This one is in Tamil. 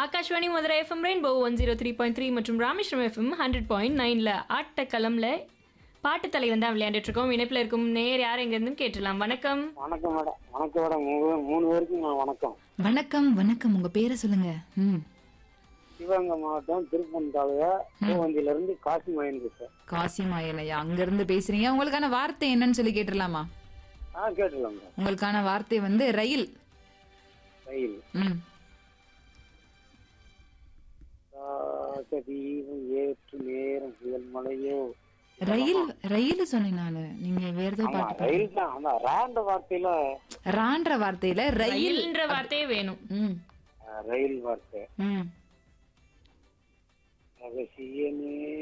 Akashvani Madurai FM rainbow one zero three point three மற்றும் ராமேஸ்வரம் எஃப்எம் ஹண்ட்ரட் பாயிண்ட் நைனில் ஆட்டக்களம்ல பாட்டு தலைவன் தான் விளையாண்டுட்டு இருக்கோம் இணைப்பில் இருக்கும் நேர் யார் எங்கேருந்து கேட்டுடலாம் வணக்கம் வணக்கம் மேடம் வணக்கம் மேடம் மூணு மூணு பேருக்கும் நான் வணக்கம் வணக்கம் வணக்கம் உங்க பேரை சொல்லுங்க ம் சிவகங்கை மாவட்டம் திருப்பூர் தாலுகா பூவந்தியில இருந்து காசி மயன் பேசுறேன் காசி மாயலையா அங்க இருந்து பேசுறீங்க உங்களுக்கான வார்த்தை என்னன்னு சொல்லி கேட்டுடலாமா ஆ கேட்டுலாம் மேடம் உங்களுக்கான வார்த்தை வந்து ரயில் ரயில் ம் தீபம் ஏற்று நேரம் புயல் மலையோ ரயில் ரயில் சொன்னேன் நானு நீங்க வேற ஏதோ ஆமா பாட்டு ரயில் தான் அந்த ரேண்ட வார்த்தையில பாடு- ரான்ற வார்த்தையில ரயில் ரயில்ன்ற வார்த்தையே வேணும் ம் ஆ, ரயில் வார்த்தை ம் ரகசியமே